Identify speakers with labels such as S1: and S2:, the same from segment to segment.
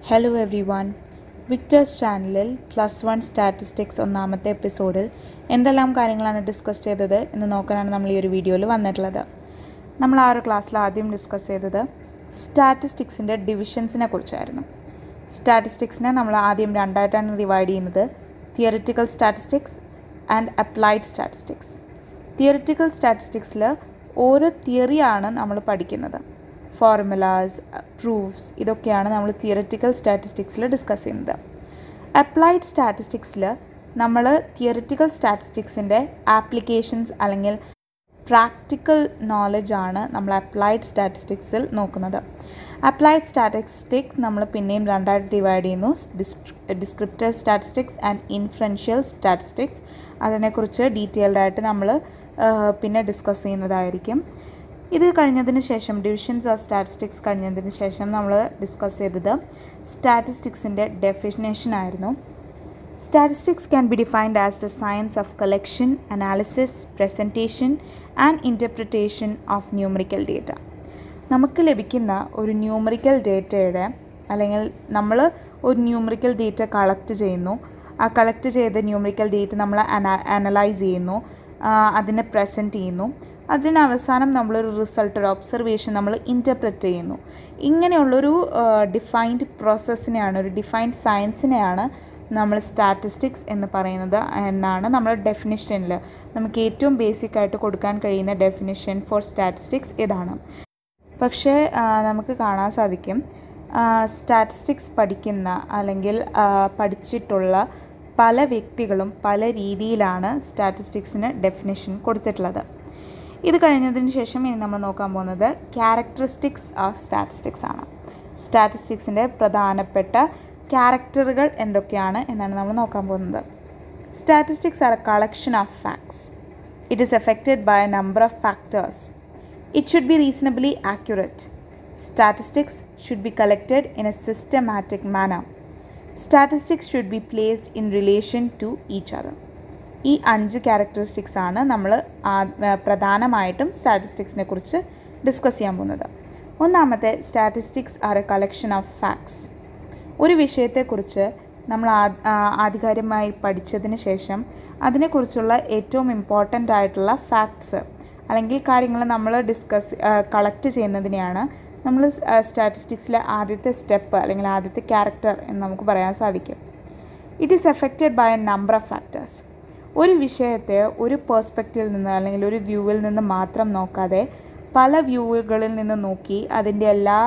S1: hello every one Victers ചാനലിൽ plus one statistics ഒന്നാമത്തെ എപ്പിസോഡിൽ എന്തെല്ലാം കാര്യങ്ങളാണ് ഡിസ്കസ് ചെയ്തത് എന്ന് നോക്കാനാണ് നമ്മൾ ഈ ഒരു വീഡിയോയിൽ വന്നിട്ടുള്ളത് നമ്മൾ ആ ഒരു ക്ലാസ്സിൽ ആദ്യം ഡിസ്കസ് ചെയ്തത് സ്റ്റാറ്റിസ്റ്റിക്സിൻ്റെ ഡിവിഷൻസിനെ കുറിച്ചായിരുന്നു സ്റ്റാറ്റിസ്റ്റിക്സിനെ നമ്മൾ ആദ്യം രണ്ടായിട്ടാണ് ഡിവൈഡ് ചെയ്യുന്നത് theoretical statistics and applied statistics theoretical സ്റ്റാറ്റിസ്റ്റിക്സിൽ ഓരോ തിയറിയാണ് നമ്മൾ പഠിക്കുന്നത് ഫോർമുലാസ് പ്രൂഫ്സ് ഇതൊക്കെയാണ് നമ്മൾ തിയറിറ്റിക്കൽ സ്റ്റാറ്റിസ്റ്റിക്സിൽ ഡിസ്കസ് ചെയ്യുന്നത് അപ്ലൈഡ് സ്റ്റാറ്റിസ്റ്റിക്സിൽ നമ്മൾ തിയറിറ്റിക്കൽ സ്റ്റാറ്റിസ്റ്റിക്സിൻ്റെ ആപ്ലിക്കേഷൻസ് അല്ലെങ്കിൽ പ്രാക്ടിക്കൽ നോളജാണ് നമ്മൾ അപ്ലൈഡ് സ്റ്റാറ്റിസ്റ്റിക്സിൽ നോക്കുന്നത് അപ്ലൈഡ് സ്റ്റാറ്റിസ്റ്റിക് നമ്മൾ പിന്നെയും രണ്ടായിട്ട് ഡിവൈഡ് ചെയ്യുന്നു descriptive statistics and influential statistics അതിനെക്കുറിച്ച് ഡീറ്റെയിൽഡ് ആയിട്ട് നമ്മൾ പിന്നെ ഡിസ്കസ് ചെയ്യുന്നതായിരിക്കും ഇത് കഴിഞ്ഞതിന് ശേഷം ഡിവിഷൻസ് ഓഫ് സ്റ്റാറ്റിസ്റ്റിക്സ് കഴിഞ്ഞതിന് ശേഷം നമ്മൾ ഡിസ്കസ് ചെയ്തത് സ്റ്റാറ്റിസ്റ്റിക്സിൻ്റെ ഡെഫിനേഷൻ ആയിരുന്നു statistics can be defined as the science of collection analysis presentation and interpretation of numerical data നമുക്ക് ലഭിക്കുന്ന ഒരു ന്യൂമറിക്കൽ ഡേറ്റയുടെ അല്ലെങ്കിൽ നമ്മൾ ഒരു ന്യൂമറിക്കൽ ഡേറ്റ കളക്ട് ചെയ്യുന്നു ആ കളക്ട് ചെയ്ത ന്യൂമറിക്കൽ ഡേറ്റ നമ്മൾ അനലൈസ് ചെയ്യുന്നു അതിനെ പ്രസൻറ്റ് ചെയ്യുന്നു അതിന് അവസാനം നമ്മളൊരു റിസൾട്ട് ഒരു ഒബ്സർവേഷൻ നമ്മൾ ഇൻ്റർപ്രറ്റ് ചെയ്യുന്നു ഇങ്ങനെയുള്ളൊരു ഡിഫൈൻഡ് പ്രോസസ്സിനെയാണ് ഒരു ഡിഫൈൻഡ് സയൻസിനെയാണ് നമ്മൾ സ്റ്റാറ്റിസ്റ്റിക്സ് എന്ന് പറയുന്നത് എന്നാണ് നമ്മുടെ ഡെഫിനിഷനിൽ നമുക്ക് ഏറ്റവും ബേസിക് ആയിട്ട് കൊടുക്കാൻ കഴിയുന്ന ഡെഫിനിഷൻ ഫോർ സ്റ്റാറ്റിസ്റ്റിക്സ് ഇതാണ് പക്ഷേ നമുക്ക് കാണാൻ സാധിക്കും സ്റ്റാറ്റിസ്റ്റിക്സ് പഠിക്കുന്ന അല്ലെങ്കിൽ പഠിച്ചിട്ടുള്ള പല വ്യക്തികളും പല രീതിയിലാണ് സ്റ്റാറ്റിസ്റ്റിക്സിന് ഡെഫിനിഷൻ കൊടുത്തിട്ടുള്ളത് ഇത് കഴിഞ്ഞതിന് ശേഷം ഇനി നമ്മൾ നോക്കാൻ പോകുന്നത് ക്യാരക്ടറിസ്റ്റിക്സ് ഓഫ് സ്റ്റാറ്റിസ്റ്റിക്സ് ആണ് സ്റ്റാറ്റിസ്റ്റിക്സിൻ്റെ പ്രധാനപ്പെട്ട ക്യാരക്ടറുകൾ എന്തൊക്കെയാണ് എന്നാണ് നമ്മൾ നോക്കാൻ പോകുന്നത് statistics are a collection of facts it is affected by a number of factors it should be reasonably accurate statistics should be collected in a systematic manner statistics should be placed in relation to each other ഈ അഞ്ച് characteristics ആണ് നമ്മൾ പ്രധാനമായിട്ടും സ്റ്റാറ്റിസ്റ്റിക്സിനെ കുറിച്ച് discuss ചെയ്യാൻ പോകുന്നത് ഒന്നാമത്തെ statistics are a collection of facts ഒരു വിഷയത്തെക്കുറിച്ച് നമ്മൾ ആധികാരികമായി പഠിച്ചതിന് ശേഷം അതിനെക്കുറിച്ചുള്ള ഏറ്റവും ഇമ്പോർട്ടൻ്റ് ആയിട്ടുള്ള ഫാക്ട്സ് അല്ലെങ്കിൽ കാര്യങ്ങൾ നമ്മൾ ഡിസ്കസ് കളക്ട് ചെയ്യുന്നതിനെയാണ് നമ്മൾ സ്റ്റാറ്റിസ്റ്റിക്സിലെ ആദ്യത്തെ സ്റ്റെപ്പ് അല്ലെങ്കിൽ ആദ്യത്തെ ക്യാരക്ടർ എന്ന് നമുക്ക് പറയാൻ സാധിക്കും it is affected by a number of factors ഒരു വിഷയത്തെ ഒരു പേഴ്സ്പെക്റ്റിൽ നിന്ന് അല്ലെങ്കിൽ ഒരു വ്യൂവിൽ നിന്ന് മാത്രം നോക്കാതെ പല വ്യൂവുകളിൽ നിന്ന് നോക്കി അതിൻ്റെ എല്ലാ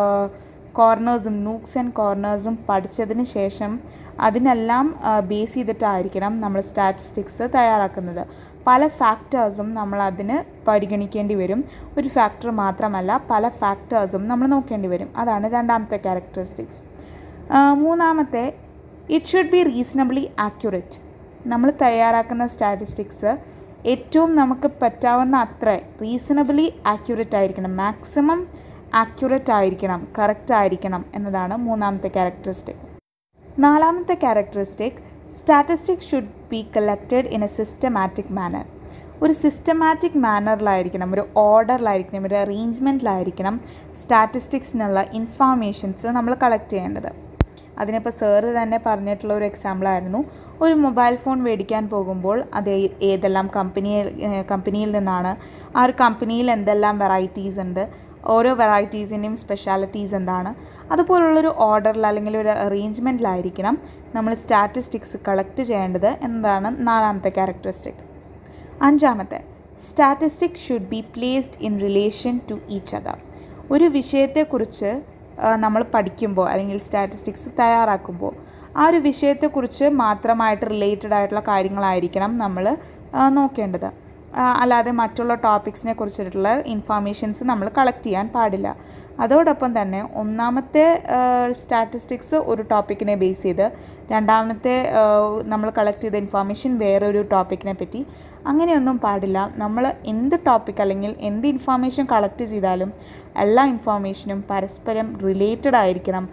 S1: കോർണേഴ്സും നൂക്സ് ആൻഡ് കോർണേഴ്സും പഠിച്ചതിന് ശേഷം അതിനെല്ലാം ബേസ് ചെയ്തിട്ടായിരിക്കണം നമ്മൾ സ്റ്റാറ്റിസ്റ്റിക്സ് തയ്യാറാക്കുന്നത് പല ഫാക്ടേഴ്സും നമ്മൾ അതിന് പരിഗണിക്കേണ്ടി വരും ഒരു ഫാക്ടർ മാത്രമല്ല പല ഫാക്ടേഴ്സും നമ്മൾ നോക്കേണ്ടി വരും അതാണ് രണ്ടാമത്തെ ക്യാരക്ടറിസ്റ്റിക്സ് മൂന്നാമത്തെ it should be reasonably accurate നമ്മൾ തയ്യാറാക്കുന്ന സ്റ്റാറ്റിസ്റ്റിക്സ് ഏറ്റവും നമുക്ക് പറ്റാവുന്ന അത്ര റീസണബിളി ആക്യുറേറ്റ് ആയിരിക്കണം മാക്സിമം ആക്യുറേറ്റ് ആയിരിക്കണം കറക്റ്റ് ആയിരിക്കണം എന്നതാണ് മൂന്നാമത്തെ ക്യാരക്ടറിസ്റ്റിക് നാലാമത്തെ characteristic statistics should be collected in a systematic manner ഒരു സിസ്റ്റമാറ്റിക് മാനറിലായിരിക്കണം ഒരു ഓർഡറിലായിരിക്കണം ഒരു അറേഞ്ച്മെൻറ്റിലായിരിക്കണം സ്റ്റാറ്റിസ്റ്റിക്സിനുള്ള ഇൻഫർമേഷൻസ് നമ്മൾ കളക്ട് ചെയ്യേണ്ടത് അതിനിപ്പോൾ സാറ് തന്നെ പറഞ്ഞിട്ടുള്ള ഒരു എക്സാമ്പിളായിരുന്നു ഒരു മൊബൈൽ ഫോൺ മേടിക്കാൻ പോകുമ്പോൾ അത് ഏതെല്ലാം കമ്പനിയിൽ കമ്പനിയിൽ നിന്നാണ് ആ ഒരു കമ്പനിയിൽ എന്തെല്ലാം വെറൈറ്റീസ് ഉണ്ട് ഓരോ വെറൈറ്റീസിൻ്റെയും സ്പെഷ്യാലിറ്റീസ് എന്താണ് അതുപോലുള്ളൊരു ഓർഡറിൽ അല്ലെങ്കിൽ ഒരു അറേഞ്ച്മെൻറ്റിലായിരിക്കണം നമ്മൾ സ്റ്റാറ്റിസ്റ്റിക്സ് കളക്ട് ചെയ്യേണ്ടത് എന്നതാണ് നാലാമത്തെ ക്യാരക്ടറിസ്റ്റിക് അഞ്ചാമത്തെ statistic should be placed in relation to each other ഒരു വിഷയത്തെക്കുറിച്ച് നമ്മൾ പഠിക്കുമ്പോൾ അല്ലെങ്കിൽ സ്റ്റാറ്റിസ്റ്റിക്സ് തയ്യാറാക്കുമ്പോൾ ആ ഒരു വിഷയത്തെക്കുറിച്ച് മാത്രമായിട്ട് റിലേറ്റഡ് ആയിട്ടുള്ള കാര്യങ്ങളായിരിക്കണം നമ്മൾ നോക്കേണ്ടത് അല്ലാതെ മറ്റുള്ള ടോപ്പിക്സിനെ കുറിച്ചിട്ടുള്ള ഇൻഫർമേഷൻസ് നമ്മൾ കളക്ട് ചെയ്യാൻ പാടില്ല അതോടൊപ്പം തന്നെ ഒന്നാമത്തെ സ്റ്റാറ്റിസ്റ്റിക്സ് ഒരു ടോപ്പിക്കിനെ ബേസ് ചെയ്ത് രണ്ടാമത്തെ നമ്മൾ കളക്ട് ചെയ്ത ഇൻഫർമേഷൻ വേറൊരു ടോപ്പിക്കിനെ പറ്റി അങ്ങനെയൊന്നും പാടില്ല നമ്മൾ എന്ത് ടോപ്പിക് അല്ലെങ്കിൽ എന്ത് ഇൻഫർമേഷൻ കളക്ട് ചെയ്താലും എല്ലാ ഇൻഫർമേഷനും പരസ്പരം റിലേറ്റഡ് ആയിരിക്കണം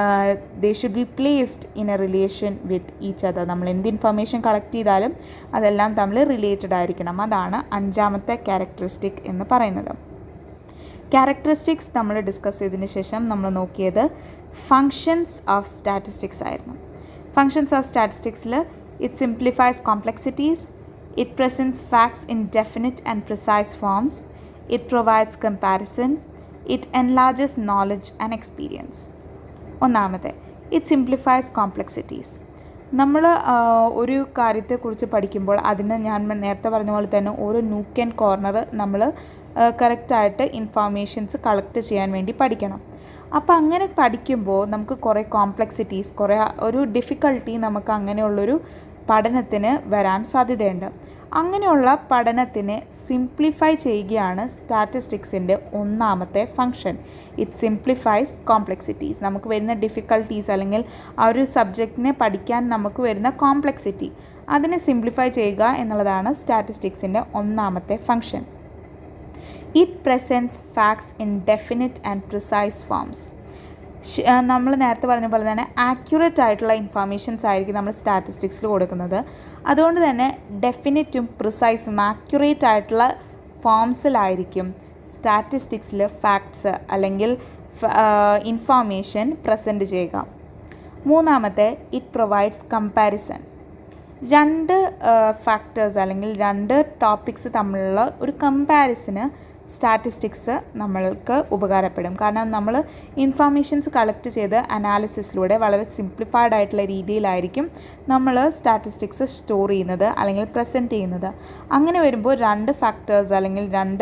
S1: they should be placed in a relation with each other നമ്മൾ എന്ത് ഇൻഫർമേഷൻ കളക്ട് ചെയ്താലും അതെല്ലാം തമ്മിൽ റിലേറ്റഡ് ആയിരിക്കണം അതാണ് അഞ്ചാമത്തെ ക്യാരക്ടറിസ്റ്റിക് എന്ന് പറയുന്നത് ക്യാരക്ടറിസ്റ്റിക്സ് നമ്മൾ ഡിസ്കസ് ചെയ്തതിന് ശേഷം നമ്മൾ നോക്കിയത് ഫങ്ഷൻസ് ഓഫ് സ്റ്റാറ്റിസ്റ്റിക്സ് ആയിരുന്നു ഫങ്ഷൻസ് ഓഫ് സ്റ്റാറ്റിസ്റ്റിക്സിൽ it simplifies complexities it presents facts in definite and precise forms it provides comparison it enlarges knowledge and experience ഒന്നാമത്തെ ഇറ്റ് സിംപ്ലിഫൈസ് കോംപ്ലക്സിറ്റീസ് നമ്മൾ ഒരു കാര്യത്തെക്കുറിച്ച് പഠിക്കുമ്പോൾ അതിന് ഞാൻ നേരത്തെ പറഞ്ഞ പോലെ തന്നെ ഓരോ നൂക്ക് ആൻഡ് കോർണർ നമ്മൾ കറക്റ്റായിട്ട് ഇൻഫോർമേഷൻസ് കളക്ട് ചെയ്യാൻ വേണ്ടി പഠിക്കണം അപ്പോൾ അങ്ങനെ പഠിക്കുമ്പോൾ നമുക്ക് കുറേ കോംപ്ലക്സിറ്റീസ് കുറേ ഒരു ഡിഫിക്കൽട്ടി നമുക്ക് അങ്ങനെയുള്ളൊരു പഠനത്തിന് വരാൻ സാധ്യതയുണ്ട് അങ്ങനെയുള്ള പഠനത്തിനെ സിംപ്ലിഫൈ ചെയ്യുകയാണ് സ്റ്റാറ്റിസ്റ്റിക്സിൻ്റെ ഒന്നാമത്തെ ഫങ്ഷൻ ഇറ്റ് സിംപ്ലിഫൈസ് കോംപ്ലക്സിറ്റീസ് നമുക്ക് വരുന്ന ഡിഫിക്കൽട്ടീസ് അല്ലെങ്കിൽ ആ ഒരു സബ്ജക്റ്റിനെ പഠിക്കാൻ നമുക്ക് വരുന്ന കോംപ്ലക്സിറ്റി അതിനെ സിംപ്ലിഫൈ ചെയ്യുക എന്നുള്ളതാണ് സ്റ്റാറ്റിസ്റ്റിക്സിൻ്റെ ഒന്നാമത്തെ function it presents facts in definite and precise forms നമ്മൾ നേരത്തെ പറഞ്ഞ പോലെ തന്നെ ആക്യുറേറ്റ് ആയിട്ടുള്ള ഇൻഫർമേഷൻസ് ആയിരിക്കും നമ്മൾ സ്റ്റാറ്റിസ്റ്റിക്സിൽ കൊടുക്കുന്നത് അതുകൊണ്ട് തന്നെ ഡെഫിനിറ്റും പ്രിസൈസും ആക്യുറേറ്റ് ആയിട്ടുള്ള ഫോംസിലായിരിക്കും സ്റ്റാറ്റിസ്റ്റിക്സിൽ ഫാക്ട്സ് അല്ലെങ്കിൽ ഇൻഫോർമേഷൻ പ്രസൻറ്റ് ചെയ്യുക മൂന്നാമത്തെ ഇറ്റ് പ്രൊവൈഡ്സ് കമ്പാരിസൺ രണ്ട് ഫാക്ടേഴ്സ് അല്ലെങ്കിൽ രണ്ട് ടോപ്പിക്സ് തമ്മിലുള്ള ഒരു കമ്പാരിസന് സ്റ്റാറ്റിസ്റ്റിക്സ് നമ്മൾക്ക് ഉപകാരപ്പെടും കാരണം നമ്മൾ ഇൻഫർമേഷൻസ് കളക്ട് ചെയ്ത് അനാലിസിസിലൂടെ വളരെ സിംപ്ലിഫൈഡ് ആയിട്ടുള്ള രീതിയിലായിരിക്കും നമ്മൾ സ്റ്റാറ്റിസ്റ്റിക്സ് സ്റ്റോർ ചെയ്യുന്നത് അല്ലെങ്കിൽ പ്രസൻറ്റ് ചെയ്യുന്നത് അങ്ങനെ വരുമ്പോൾ രണ്ട് ഫാക്ടേഴ്സ് അല്ലെങ്കിൽ രണ്ട്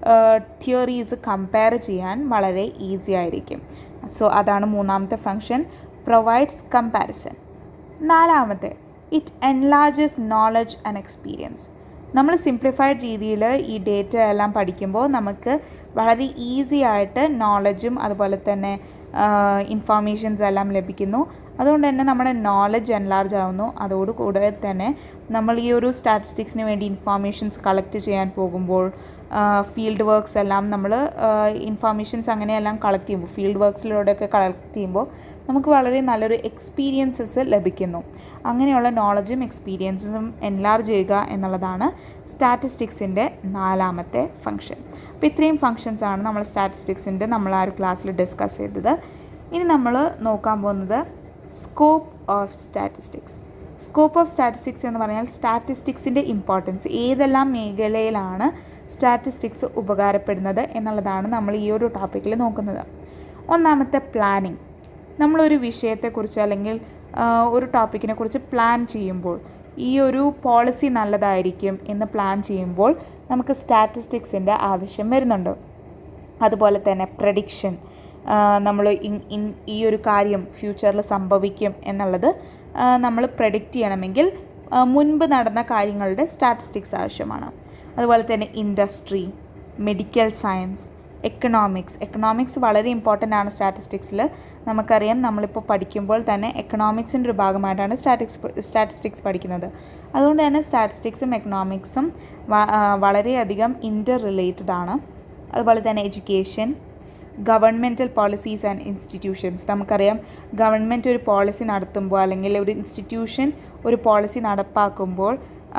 S1: തിയറീസ് കമ്പയർ ചെയ്യാൻ വളരെ ഈസി ആയിരിക്കും സോ അതാണ് മൂന്നാമത്തെ ഫങ്ഷൻ പ്രൊവൈഡ്സ് കമ്പാരിസൺ നാലാമത്തെ it enlarges knowledge and experience നമ്മൾ സിംപ്ലിഫൈഡ് രീതിയിൽ ഈ ഡേറ്റ എല്ലാം പഠിക്കുമ്പോൾ നമുക്ക് വളരെ ഈസി ആയിട്ട് നോളജും അതുപോലെ തന്നെ ഇൻഫോർമേഷൻസ് എല്ലാം ലഭിക്കുന്നു അതുകൊണ്ട് തന്നെ നമ്മുടെ നോളജ് എൻലാർജ് ആവുന്നു അതോടുകൂടെ തന്നെ നമ്മൾ ഈ ഒരു സ്റ്റാറ്റിസ്റ്റിക്സിന് വേണ്ടി ഇൻഫോർമേഷൻസ് കളക്ട് ചെയ്യാൻ പോകുമ്പോൾ ഫീൽഡ് വർക്ക്സ് എല്ലാം നമ്മൾ ഇൻഫോർമേഷൻസ് അങ്ങനെയെല്ലാം കളക്ട് ചെയ്യുമ്പോൾ ഫീൽഡ് വർക്ക്സിലൂടെയൊക്കെ കളക്ട് ചെയ്യുമ്പോൾ നമുക്ക് വളരെ നല്ലൊരു എക്സ്പീരിയൻസസ് ലഭിക്കുന്നു അങ്ങനെയുള്ള നോളജും എക്സ്പീരിയൻസും എൻലാർജ് ചെയ്യുക എന്നുള്ളതാണ് സ്റ്റാറ്റിസ്റ്റിക്സിൻ്റെ നാലാമത്തെ ഫങ്ഷൻ അപ്പോൾ ഇത്രയും ഫങ്ഷൻസ് ആണ് നമ്മൾ സ്റ്റാറ്റിസ്റ്റിക്സിൻ്റെ നമ്മൾ ആ ഒരു ക്ലാസ്സിൽ ഡിസ്കസ് ചെയ്തത് ഇനി നമ്മൾ നോക്കാൻ പോകുന്നത് scope of statistics scope of statistics എന്ന് പറഞ്ഞാൽ സ്റ്റാറ്റിസ്റ്റിക്സിൻ്റെ ഇമ്പോർട്ടൻസ് ഏതെല്ലാം മേഖലയിലാണ് സ്റ്റാറ്റിസ്റ്റിക്സ് ഉപകാരപ്പെടുന്നത് എന്നുള്ളതാണ് നമ്മൾ ഈ ഒരു ടോപ്പിക്കിൽ നോക്കുന്നത് ഒന്നാമത്തെ പ്ലാനിങ് നമ്മളൊരു വിഷയത്തെക്കുറിച്ച് അല്ലെങ്കിൽ ഒരു ടോപ്പിക്കിനെ കുറിച്ച് പ്ലാൻ ചെയ്യുമ്പോൾ ഈ ഒരു പോളിസി നല്ലതായിരിക്കും എന്ന് പ്ലാൻ ചെയ്യുമ്പോൾ നമുക്ക് സ്റ്റാറ്റിസ്റ്റിക്സിൻ്റെ ആവശ്യം വരുന്നുണ്ട് അതുപോലെ തന്നെ പ്രഡിക്ഷൻ നമ്മൾ ഈ ഒരു കാര്യം ഫ്യൂച്ചറിൽ സംഭവിക്കും എന്നുള്ളത് നമ്മൾ പ്രഡിക്റ്റ് ചെയ്യണമെങ്കിൽ മുൻപ് നടന്ന കാര്യങ്ങളുടെ സ്റ്റാറ്റിസ്റ്റിക്സ് ആവശ്യമാണ് അതുപോലെ തന്നെ industry medical science economics economics വളരെ ഇമ്പോർട്ടൻ്റ് ആണ് സ്റ്റാറ്റിസ്റ്റിക്സിൽ നമുക്കറിയാം നമ്മളിപ്പോൾ പഠിക്കുമ്പോൾ തന്നെ എക്കണോമിക്സിൻ്റെ ഒരു ഭാഗമായിട്ടാണ് സ്റ്റാറ്റിക്സ് സ്റ്റാറ്റിസ്റ്റിക്സ് പഠിക്കുന്നത് അതുകൊണ്ട് തന്നെ സ്റ്റാറ്റിസ്റ്റിക്സും എക്കണോമിക്സും വളരെയധികം ഇൻ്റർ റിലേറ്റഡ് ആണ് അതുപോലെ തന്നെ education governmental policies and institutions നമുക്കറിയാം ഗവൺമെൻറ് ഒരു പോളിസി നടത്തുമ്പോൾ അല്ലെങ്കിൽ ഒരു ഇൻസ്റ്റിറ്റ്യൂഷൻ ഒരു പോളിസി നടപ്പാക്കുമ്പോൾ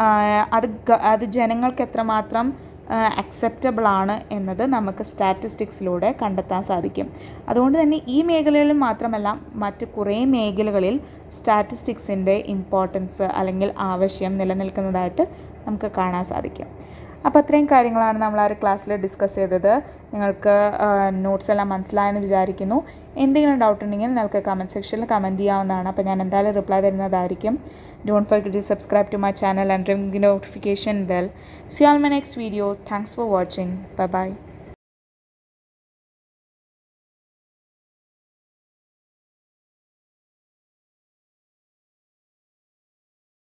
S1: അത് അത് ജനങ്ങൾക്ക് എത്രമാത്രം അക്സെപ്റ്റബിൾ ആണ് എന്നത് നമുക്ക് സ്റ്റാറ്റിസ്റ്റിക്സിലൂടെ കണ്ടെത്താൻ സാധിക്കും അതുകൊണ്ട് തന്നെ ഈ മേഖലകളിൽ മാത്രമല്ല മറ്റ് കുറേ മേഖലകളിൽ സ്റ്റാറ്റിസ്റ്റിക്സിൻ്റെ ഇമ്പോർട്ടൻസ് അല്ലെങ്കിൽ ആവശ്യം നിലനിൽക്കുന്നതായിട്ട് നമുക്ക് കാണാൻ സാധിക്കും അപ്പോൾ അത്രയും കാര്യങ്ങളാണ് നമ്മൾ ആ ഒരു ക്ലാസ്സിൽ ഡിസ്കസ് ചെയ്തത് നിങ്ങൾക്ക് നോട്ട്സ് എല്ലാം മനസ്സിലായെന്ന് വിചാരിക്കുന്നു എന്തെങ്കിലും ഡൗട്ട് ഉണ്ടെങ്കിൽ നിങ്ങൾക്ക് കമൻറ്റ് സെക്ഷനിൽ കമൻറ്റ് ചെയ്യാവുന്നതാണ് അപ്പോൾ ഞാൻ എന്തായാലും റിപ്ലൈ തരുന്നതായിരിക്കും don't forget to subscribe to my channel and ring the notification bell see you all in my next video thanks for watching bye bye